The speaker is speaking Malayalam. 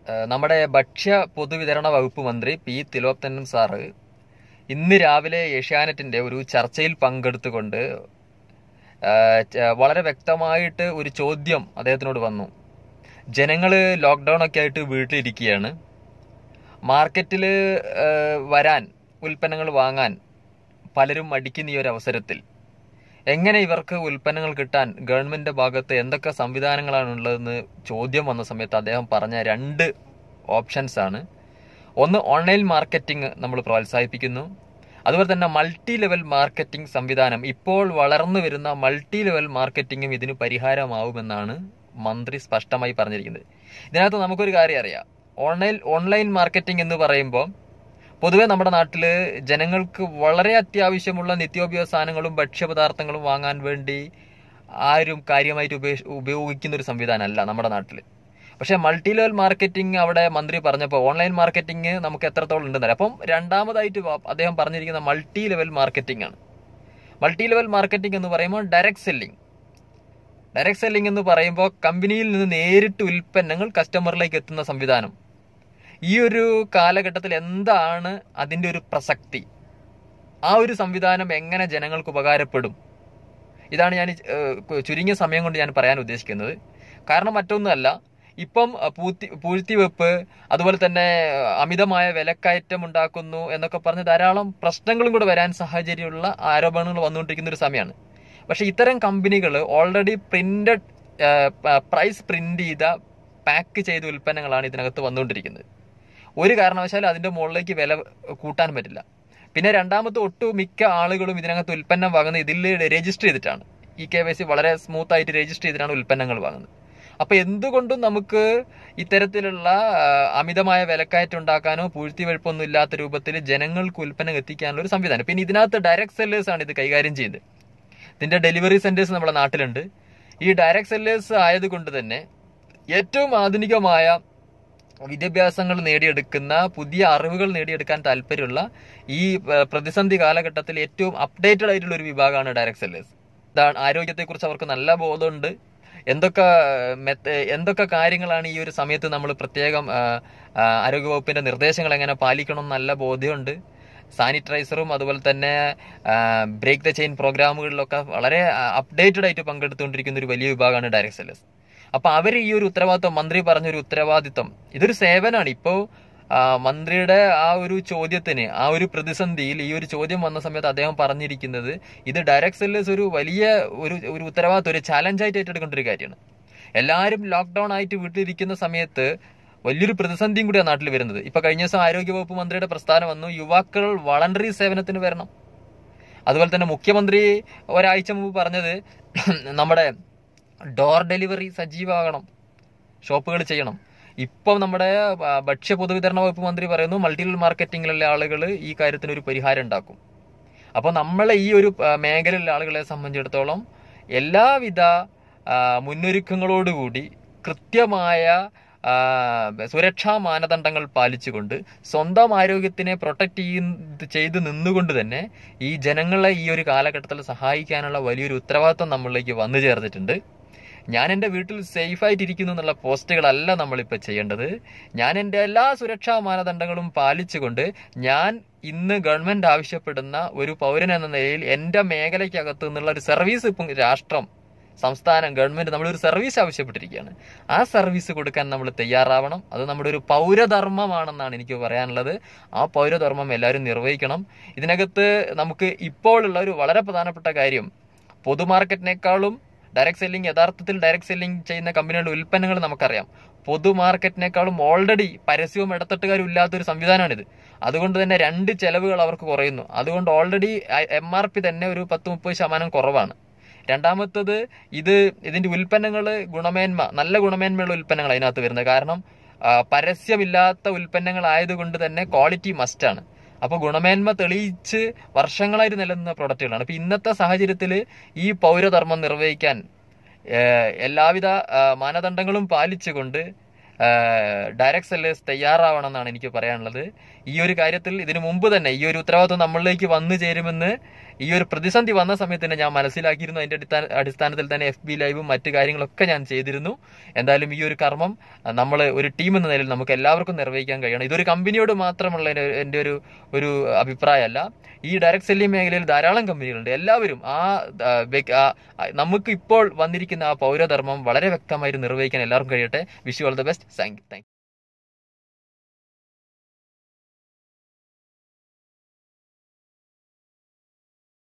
ഏഹ് നമ്മുടെ ഭക്ഷ്യ പൊതുവിതരണ വകുപ്പ് മന്ത്രി പി തിലോത്തനൻ സാറ് ഇന്ന് രാവിലെ ഏഷ്യാനെറ്റിന്റെ ഒരു ചർച്ചയിൽ പങ്കെടുത്തുകൊണ്ട് ഏഹ് ച- വളരെ വ്യക്തമായിട്ട് ഒരു ചോദ്യം അദ്ദേഹത്തിനോട് വന്നു ജനങ്ങൾ ലോക്ക്ഡൗൺ ഒക്കെ ആയിട്ട് വീട്ടിലിരിക്കുകയാണ് മാർക്കറ്റിൽ വരാൻ ഉൽപ്പന്നങ്ങൾ വാങ്ങാൻ പലരും മടിക്കുന്ന ഈ ഒരു അവസരത്തിൽ എങ്ങനെ ഇവർക്ക് ഉൽപ്പന്നങ്ങൾ കിട്ടാൻ ഗവൺമെന്റിന്റെ ഭാഗത്ത് എന്തൊക്കെ സംവിധാനങ്ങളാണ് ഉള്ളതെന്ന് ചോദ്യം വന്ന സമയത്ത് അദ്ദേഹം പറഞ്ഞ രണ്ട് ഓപ്ഷൻസ് ആണ് ഒന്ന് ഓൺലൈൻ മാർക്കറ്റിംഗ് നമ്മൾ പ്രോത്സാഹിപ്പിക്കുന്നു അതുപോലെ തന്നെ മൾട്ടി ലെവൽ മാർക്കറ്റിംഗ് സംവിധാനം ഇപ്പോൾ വളർന്നു വരുന്ന മൾട്ടി ലെവൽ മാർക്കറ്റിംഗും ഇതിന് പരിഹാരമാവുമെന്നാണ് മന്ത്രി സ്പഷ്ടമായി പറഞ്ഞിരിക്കുന്നത് ഇതിനകത്ത് നമുക്കൊരു കാര്യം അറിയാം ഓൺലൈൻ ഓൺലൈൻ മാർക്കറ്റിംഗ് എന്ന് പറയുമ്പോൾ പൊതുവെ നമ്മുടെ നാട്ടിൽ ജനങ്ങൾക്ക് വളരെ അത്യാവശ്യമുള്ള നിത്യോപയോഗ സാധനങ്ങളും ഭക്ഷ്യപദാർത്ഥങ്ങളും വാങ്ങാൻ വേണ്ടി ആരും കാര്യമായിട്ട് ഉപേക്ഷ ഉപയോഗിക്കുന്ന ഒരു സംവിധാനമല്ല നമ്മുടെ നാട്ടിൽ പക്ഷേ മൾട്ടി ലെവൽ മാർക്കറ്റിംഗ് അവിടെ മന്ത്രി പറഞ്ഞപ്പോൾ ഓൺലൈൻ മാർക്കറ്റിംഗ് നമുക്ക് എത്രത്തോളം ഉണ്ടെന്നറിയാം അപ്പം രണ്ടാമതായിട്ട് വ- അദ്ദേഹം പറഞ്ഞിരിക്കുന്ന മൾട്ടി ലെവൽ മാർക്കറ്റിംഗ് ആണ് മൾട്ടി ലെവൽ മാർക്കറ്റിംഗ് എന്ന് പറയുമ്പോൾ ഡയറക്റ്റ് സെല്ലിംഗ് ഡയറക്റ്റ് സെല്ലിംഗ് എന്ന് പറയുമ്പോൾ കമ്പനിയിൽ നിന്ന് നേരിട്ട് ഉൽപ്പന്നങ്ങൾ കസ്റ്റമറിലേക്ക് എത്തുന്ന സംവിധാനം ഈ ഒരു കാലഘട്ടത്തിൽ എന്താണ് അതിൻ്റെ ഒരു പ്രസക്തി ആ ഒരു സംവിധാനം എങ്ങനെ ജനങ്ങൾക്ക് ഉപകാരപ്പെടും ഇതാണ് ഞാൻ ഏഹ്, ചുരുങ്ങിയ സമയം കൊണ്ട് ഞാൻ പറയാൻ ഉദ്ദേശിക്കുന്നത് കാരണം മറ്റൊന്നുമല്ല ഇപ്പം അഹ്, പൂത്തി പൂഴ്ത്തിവെപ്പ് അതുപോലെ തന്നെ അഹ്, അമിതമായ വിലക്കയറ്റം ഉണ്ടാക്കുന്നു എന്നൊക്കെ പറഞ്ഞ് ധാരാളം പ്രശ്നങ്ങളും കൂടെ വരാൻ സാഹചര്യമുള്ള ആരോപണങ്ങൾ വന്നുകൊണ്ടിരിക്കുന്ന ഒരു സമയമാണ് പക്ഷെ ഇത്തരം കമ്പനികൾ ഓൾറെഡി പ്രിന്റഡ് പ്രൈസ് പ്രിന്റ് ചെയ്ത പാക്ക് ചെയ്ത ഉൽപ്പന്നങ്ങളാണ് ഇതിനകത്ത് വന്നുകൊണ്ടിരിക്കുന്നത് ഒരു കാരണവശാലും അതിന്റെ മുകളിലേക്ക് വില കൂട്ടാൻ പറ്റില്ല പിന്നെ രണ്ടാമത്തെ ഒട്ടുമിക്ക ആളുകളും ഇതിനകത്ത് ഉൽപ്പന്നം വാങ്ങുന്നത് ഇതിൽ രജിസ്റ്റർ ചെയ്തിട്ടാണ് ഈ കെ വൈ സി വളരെ സ്മൂത്ത് ആയിട്ട് രജിസ്റ്റർ ചെയ്തിട്ടാണ് ഉൽപ്പന്നങ്ങൾ വാങ്ങുന്നത് അപ്പൊ എന്തുകൊണ്ടും നമുക്ക് ഇത്തരത്തിലുള്ള ആ, അമിതമായ വിലക്കയറ്റം ഉണ്ടാക്കാനോ പൂഴ്ത്തിവെഴുപ്പൊന്നും ഇല്ലാത്ത രൂപത്തിൽ ജനങ്ങൾക്ക് ഉൽപ്പന്നം എത്തിക്കാനുള്ള ഒരു സംവിധാനം പിന്നെ ഇതിനകത്ത് ഡയറക്ട് സെല്ലേഴ്സ് ആണ് ഇത് കൈകാര്യം ചെയ്യുന്നത് ഇതിന്റെ ഡെലിവറി സെന്റേഴ്സ് നമ്മുടെ നാട്ടിലുണ്ട് ഈ ഡയറക്ട് സെല്ലേഴ്സ് ആയതുകൊണ്ട് തന്നെ ഏറ്റവും ആധുനികമായ വിദ്യാഭ്യാസങ്ങൾ നേടിയെടുക്കുന്ന പുതിയ അറിവുകൾ നേടിയെടുക്കാൻ താല്പര്യമുള്ള ഈ ഏഹ്, പ്രതിസന്ധി കാലഘട്ടത്തിൽ ഏറ്റവും അപ്ഡേറ്റഡ് ആയിട്ടുള്ള ഒരു വിഭാഗമാണ് ഡയറക്ട് സെല്ലേഴ്സ് ഇതാണ് ആരോഗ്യത്തെക്കുറിച്ച് അവർക്ക് നല്ല ബോധമുണ്ട് എന്തൊക്കെ മെത്ത എന്തൊക്കെ കാര്യങ്ങളാണ് ഈ ഒരു സമയത്ത് നമ്മൾ പ്രത്യേകം ആ, ആ, ആരോഗ്യവകുപ്പിന്റെ നിർദ്ദേശങ്ങൾ എങ്ങനെ പാലിക്കണം എന്ന് നല്ല ബോധ്യമുണ്ട് സാനിറ്റൈസറും അതുപോലെ തന്നെ ബ്രേക്ക് ദ ചെയിൻ പ്രോഗ്രാമുകളിലൊക്കെ വളരെ അപ്ഡേറ്റഡ് ആയിട്ട് പങ്കെടുത്തുകൊണ്ടിരിക്കുന്ന ഒരു വലിയ വിഭാഗമാണ് ഡയറക്ട് സെല്ലേഴ്സ് അപ്പൊ അവർ ഈ ഒരു ഉത്തരവാദിത്വം മന്ത്രി പറഞ്ഞൊരു ഉത്തരവാദിത്വം ഇതൊരു സേവനമാണ് ഇപ്പോ ആ, മന്ത്രിയുടെ ആ ഒരു ചോദ്യത്തിന് ആ ഒരു പ്രതിസന്ധിയിൽ ഈ ഒരു ചോദ്യം വന്ന സമയത്ത് അദ്ദേഹം പറഞ്ഞിരിക്കുന്നത് ഇത് ഡയറക്ട് സെല്ലേഴ്സ് ഒരു വലിയ ഒരു ഒരു ഉത്തരവാദിത്വം ഒരു ചാലഞ്ചായിട്ട് ഏറ്റെടുക്കേണ്ട ഒരു കാര്യമാണ് എല്ലാവരും ലോക്ക്ഡൌൺ ആയിട്ട് വീട്ടിലിരിക്കുന്ന സമയത്ത് വലിയൊരു പ്രതിസന്ധിയും കൂടിയാണ് നാട്ടിൽ വരുന്നത് ഇപ്പൊ കഴിഞ്ഞ ദിവസം ആരോഗ്യവകുപ്പ് മന്ത്രിയുടെ പ്രസ്ഥാനം വന്നു യുവാക്കൾ വളണ്ടറി സേവനത്തിന് വരണം അതുപോലെ തന്നെ മുഖ്യമന്ത്രി ഒരാഴ്ച മുമ്പ് പറഞ്ഞത് നമ്മുടെ ഡോർ ഡെലിവറി സജീവമാകണം ഷോപ്പുകൾ ചെയ്യണം ഇപ്പം നമ്മുടെ ആ, ഭക്ഷ്യ പൊതുവിതരണ വകുപ്പ് മന്ത്രി പറയുന്നു മൾട്ടി ലെവൽ മാർക്കറ്റിംഗിലുള്ള ആളുകൾ ഈ കാര്യത്തിന് ഒരു പരിഹാരം ഉണ്ടാക്കും അപ്പോൾ നമ്മളെ ഈ ഒരു ആ, മേഖലയിലുള്ള ആളുകളെ സംബന്ധിച്ചിടത്തോളം എല്ലാവിധ ആ, മുന്നൊരുക്കങ്ങളോടുകൂടി കൃത്യമായ ആ, സുരക്ഷാ മാനദണ്ഡങ്ങൾ പാലിച്ചുകൊണ്ട് സ്വന്തം ആരോഗ്യത്തിനെ പ്രൊട്ടക്ട് ചെയ്ത് ചെയ്ത് നിന്നുകൊണ്ട് തന്നെ ഈ ജനങ്ങളെ ഈ ഒരു കാലഘട്ടത്തിൽ സഹായിക്കാനുള്ള വലിയൊരു ഉത്തരവാദിത്വം നമ്മളിലേക്ക് വന്നു ചേർന്നിട്ടുണ്ട് ഞാൻ എൻ്റെ വീട്ടിൽ സേഫായിട്ട് ഇരിക്കുന്നു എന്നുള്ള പോസ്റ്റുകളല്ല നമ്മളിപ്പോൾ ചെയ്യേണ്ടത് ഞാൻ എൻ്റെ എല്ലാ സുരക്ഷാ മാനദണ്ഡങ്ങളും പാലിച്ചുകൊണ്ട് ഞാൻ ഇന്ന് ഗവൺമെന്റ് ആവശ്യപ്പെടുന്ന ഒരു പൗരൻ എന്ന നിലയിൽ എൻ്റെ മേഖലയ്ക്കകത്ത് നിന്നുള്ള ഒരു സർവീസ് ഇപ്പം രാഷ്ട്രം സംസ്ഥാനം ഗവൺമെന്റ് നമ്മളൊരു സർവീസ് ആവശ്യപ്പെട്ടിരിക്കുകയാണ് ആ സർവീസ് കൊടുക്കാൻ നമ്മൾ തയ്യാറാവണം അത് നമ്മുടെ ഒരു പൗരധർമ്മമാണെന്നാണ് എനിക്ക് പറയാനുള്ളത് ആ പൗരധർമ്മം എല്ലാവരും നിർവഹിക്കണം ഇതിനകത്ത് നമുക്ക് ഇപ്പോഴുള്ള ഒരു വളരെ പ്രധാനപ്പെട്ട കാര്യം പൊതുമാർക്കറ്റിനേക്കാളും ഡയറക്ട് സെല്ലിംഗ് യഥാർത്ഥത്തിൽ ഡയറക്ട് സെല്ലിംഗ് ചെയ്യുന്ന കമ്പനികളുടെ ഉൽപ്പന്നങ്ങൾ നമുക്കറിയാം പൊതു മാർക്കറ്റിനേക്കാളും ഓൾറെഡി പരസ്യവും ഇടത്തട്ടുകാരും ഇല്ലാത്തൊരു സംവിധാനമാണിത് അതുകൊണ്ട് തന്നെ രണ്ട് ചെലവുകൾ അവർക്ക് കുറയുന്നു അതുകൊണ്ട് ഓൾറെഡി എം ആർ പി തന്നെ ഒരു പത്ത് മുപ്പത് ശതമാനം കുറവാണ് രണ്ടാമത്തത് ഇത് ഇതിന്റെ ഉൽപ്പന്നങ്ങൾ ഗുണമേന്മ നല്ല ഗുണമേന്മയുള്ള ഉൽപ്പന്നങ്ങൾ അതിനകത്ത് വരുന്നത് കാരണം ആ, പരസ്യമില്ലാത്ത ഉൽപ്പന്നങ്ങൾ ആയതുകൊണ്ട് തന്നെ ക്വാളിറ്റി മസ്റ്റാണ് അപ്പോൾ ഗുണമേന്മ തെളിയിച്ച് വർഷങ്ങളായിട്ട് നിലനിന്ന പ്രൊഡക്റ്റുകളാണ് അപ്പോൾ ഇന്നത്തെ സാഹചര്യത്തിൽ ഈ പൗരധർമ്മം നിർവഹിക്കാൻ ഏഹ്, എല്ലാവിധ ആ, മാനദണ്ഡങ്ങളും പാലിച്ചുകൊണ്ട് ഡയറക്ട് സെല്ലേഴ്സ് തയ്യാറാവണം എന്നാണ് എനിക്ക് പറയാനുള്ളത് ഈ ഒരു കാര്യത്തിൽ ഇതിനു മുമ്പ് തന്നെ ഈ ഒരു ഉത്തരവാദിത്വം നമ്മളിലേക്ക് വന്നു ചേരുമെന്ന് ഈ ഒരു പ്രതിസന്ധി വന്ന സമയത്ത് തന്നെ ഞാൻ മനസ്സിലാക്കിയിരുന്നു അതിന്റെ അടിസ്ഥാന അടിസ്ഥാനത്തിൽ തന്നെ എഫ് ബി ലൈവും മറ്റു കാര്യങ്ങളൊക്കെ ഞാൻ ചെയ്തിരുന്നു എന്തായാലും ഈ ഒരു കർമ്മം നമ്മൾ ഒരു ടീം എന്ന നിലയിൽ നമുക്ക് എല്ലാവർക്കും നിർവഹിക്കാൻ കഴിയണം ഇതൊരു കമ്പനിയോട് മാത്രമുള്ള ഒരു- എൻ്റെ ഒരു ഒരു അഭിപ്രായമല്ല ഈ ഡയറക്ട് സെല്ലിംഗ് മേഖലയിൽ ധാരാളം കമ്പനികളുണ്ട് എല്ലാവരും ആ ആ, വ്യക്- ആ, ആ, നമുക്ക് ഇപ്പോൾ വന്നിരിക്കുന്ന ആ പൗരധർമ്മം വളരെ വ്യക്തമായിട്ട് നിർവഹിക്കാൻ എല്ലാവർക്കും കഴിയട്ടെ wish you all the best thank U